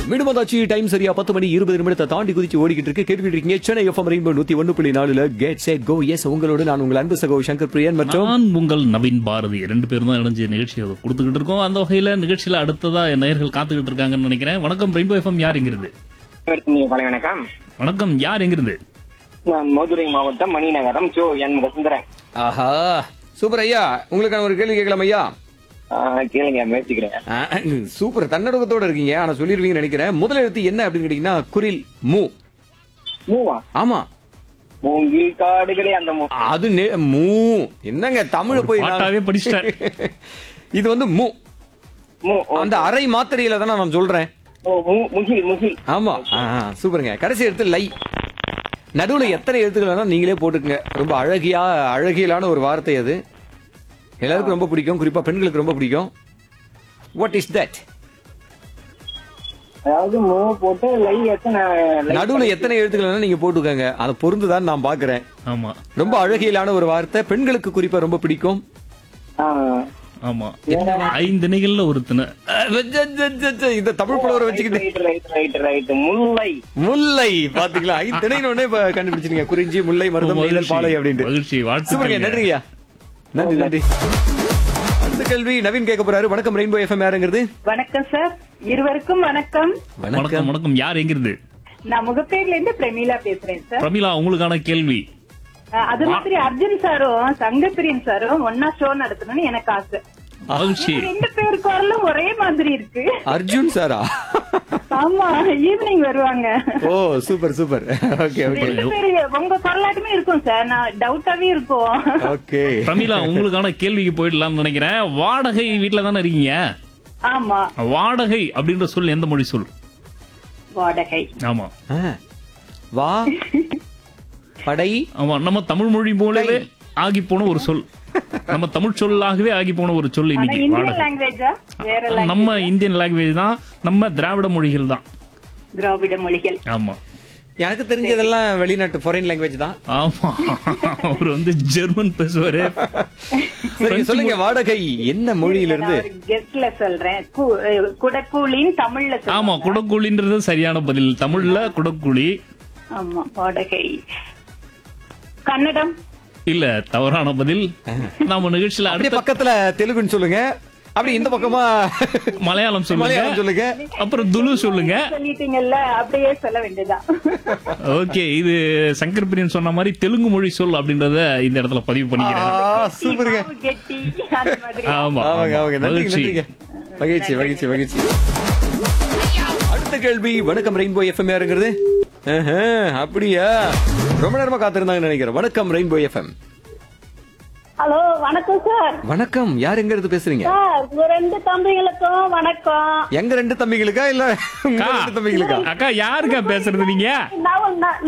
மீண்டும் டைம் சரியா பத்து மணி இருபது நிமிடத்தை தாண்டி குதிச்சு ஓடிக்கிட்டு இருக்கு கேட்டுக்கிட்டு இருக்கீங்க சென்னை எஃப்எம் ரெயின்போ நூத்தி ஒன்னு புள்ளி நாலுல கேட் செட் கோ எஸ் உங்களோடு நான் உங்கள் அன்பு சகோ சங்கர் பிரியன் மற்றும் நான் உங்கள் நவீன் பாரதி ரெண்டு பேரும் தான் இணைஞ்சு நிகழ்ச்சியை கொடுத்துக்கிட்டு இருக்கோம் அந்த வகையில நிகழ்ச்சியில அடுத்ததா நேயர்கள் காத்துக்கிட்டு இருக்காங்கன்னு நினைக்கிறேன் வணக்கம் ரெயின்போ எஃப்எம் யார் எங்கிருந்து அனைவருக்கும் பல வணக்கம் வணக்கம் யார் எங்கிருந்து நான் மதுரை மாவட்டம் மணிநகரம் ஜோ என் வசுந்தரன் ஆஹா சூப்பர் ஐயா உங்களுக்கான ஒரு கேள்வி கேட்கலாம் ஐயா ஆஹ் கேளுங்க முயற்சிக்கிறேன் ஆ, சூப்பர் தன்னடகத்தோட இருக்கீங்க ஆனா சொல்லிருவீங்கன்னு நினைக்கிறேன் முதல் எழுத்து என்ன அப்படின்னு கேட்டீங்கன்னா குரில் மூ மூவா ஆமா மூங்கில் காடுகளே அந்த மூ அது நெ- மூ என்னங்க தமிழ் போய் நான்- பாட்டாவே படிச்சிட்டேன் இது வந்து மூ மூ ஓ, அந்த அரை மாத்திரையில தானே நான் சொல்றேன் ஓ, மூ- முகில் முகில் ஆமா ஆ, ஆ, சூப்பருங்க கடைசி எழுத்து லை நடுவுல எத்தனை எழுத்துக்கள் வேணா நீங்களே போட்டுக்கங்க ரொம்ப அழகியா அழகியலான ஒரு வார்த்தை அது எல்லாருக்கும் ரொம்ப பிடிக்கும் குறிப்பா பெண்களுக்கு ரொம்ப பிடிக்கும் வாட் இஸ் தட் அதாவது மூ போட்டு லை எத்தனை லை- நடுவுல எத்தனை எழுத்துக்கள் வேணா நீங்க போட்டுக்கங்க அதை பொருந்துதான் நான் பாக்குறேன் ஆமா ரொம்ப அழகியலான ஒரு வார்த்தை பெண்களுக்கு குறிப்பா ரொம்ப பிடிக்கும் ஆஹ், ஆமா ஐந்து நிகழ்ல ஒருத்தன இந்த தமிழ் புலவரை வச்சுக்கிட்டு ரைட் ரைட் ரைட் ரைட் முல்லை முல்லை பாத்தீங்களா ஐந்து திணைன்னு உடனே இப்ப கண்டுபிடிச்சிருங்க குறிஞ்சி முல்லை மருதம் நெய்தல் பாலை அப்படின்ட்டு மகிழ்ச்சி சூப்பருங்க வாழ்த்து நன்றியா நன்றி நன்றி அடுத்த கேள்வி நவீன் கேட்க போறாரு வணக்கம் ரெயின்போ எஃப்எம் யாருங்கிறது வணக்கம் சார் இருவருக்கும் வணக்கம் வணக்கம் வணக்கம் யார் எங்கிருந்து நான் முகப்பேர்ல இருந்து பிரமீளா பேசுறேன் சார் பிரமிளா உங்களுக்கான கேள்வி அஹ் அது மாதிரி அர்ஜுன் சாரும் சங்கப்பிரியன் சாரும் ஒன்னா ஷோ நடத்தணும்னு எனக்கு ஆசை மகிழ்ச்சி ரெண்டு பேர் குரலும் ஒரே மாதிரி இருக்கு அர்ஜுன் சாரா ஆமா ஈவினிங் வருவாங்க ஓ சூப்பர் சூப்பர் ஓகே ஓகே ரெண்டு பேரு உங்க குரலாட்டுமே இருக்கும் சார் நான் டவுட்டாவே இருக்கும் ஓகே பிரமிளா உங்களுக்கான கேள்விக்கு போயிடலாம்னு நினைக்கிறேன் வாடகை வீட்ல தானே இருக்கீங்க ஆமா வாடகை அப்படின்ற சொல் எந்த மொழி சொல் வாடகை ஆமா வா படை ஆமா நம்ம தமிழ் மொழி போலவே ஆகி போன ஒரு சொல் நம்ம தமிழ் சொல்லாகவே ஆகி போன ஒரு சொல் ஆனா இன்னைக்கு இந்தியன் வாடகை லாங்குவேஜா வேற நம்ம லாங்குவேஜ் இந்தியன் லாங்குவேஜ் தான் நம்ம திராவிட மொழிகள் தான் திராவிட மொழிகள் ஆமா எனக்கு தெரிஞ்சதெல்லாம் வெளிநாட்டு ஃபாரின் லாங்குவேஜ் தான் ஆமா அவர் வந்து ஜெர்மன் பேசுவாரு சரி சொல்லுங்க வாடகை என்ன மொழியிலிருந்து கெஸ்ட்ல சொல்றேன் கு- அஹ் குடக்கூலின்னு தமிழ்ல சொல்றேன் ஆமா குடக்கூலின்றது சரியான பதில் தமிழ்ல குடக்கூலி ஆமா வாடகை கன்னடம் இல்ல தவறான பதில் நாம நிகழ்ச்சியில அப்படியே அடுத்த பக்கத்துல தெலுங்குன்னு சொல்லுங்க அப்படி இந்த பக்கமா மலையாளம் சொல்லுங்க மலையாளம் சொல்லுங்க அப்புறம் துளு சொல்லுங்க சொல்லிட்டீங்கல்ல அப்படியே சொல்ல வேண்டியதுதான் ஓகே இது சங்கர் பிரியன் சொன்ன மாதிரி தெலுங்கு மொழி சொல் அப்படின்றத இந்த இடத்துல பதிவு பண்ணிக்கிறேன் ஆ, சூப்பருங்க மாவு கெட்டி அந்த மாதிரி ஆமா ஆமாங்க ஆமாங்க நன்றி மகிழ்ச்சி நன்றிங்க மகிழ்ச்சி மகிழ்ச்சி மகிழ்ச்சி அடுத்த கேள்வி வணக்கம் ரெயின்போ எஃப்எம் யாருங்கிறது ஆஹா, அப்படியா ரொம்ப நேரமா காத்திருந்தாங்கன்னு நினைக்கிறேன் வணக்கம் ரெயின்போ எஃப்எம் ஹலோ வணக்கம் சார் வணக்கம் யார் எங்க இருந்து பேசுறீங்க சார் உங்க ரெண்டு தம்பிகளுக்கும் வணக்கம் எங்க ரெண்டு தம்பிகளுக்கா இல்ல உங்க அக்கா, ரெண்டு தம்பிகளுக்கா அக்கா யாருக்கா பேசுறது நீங்க நான்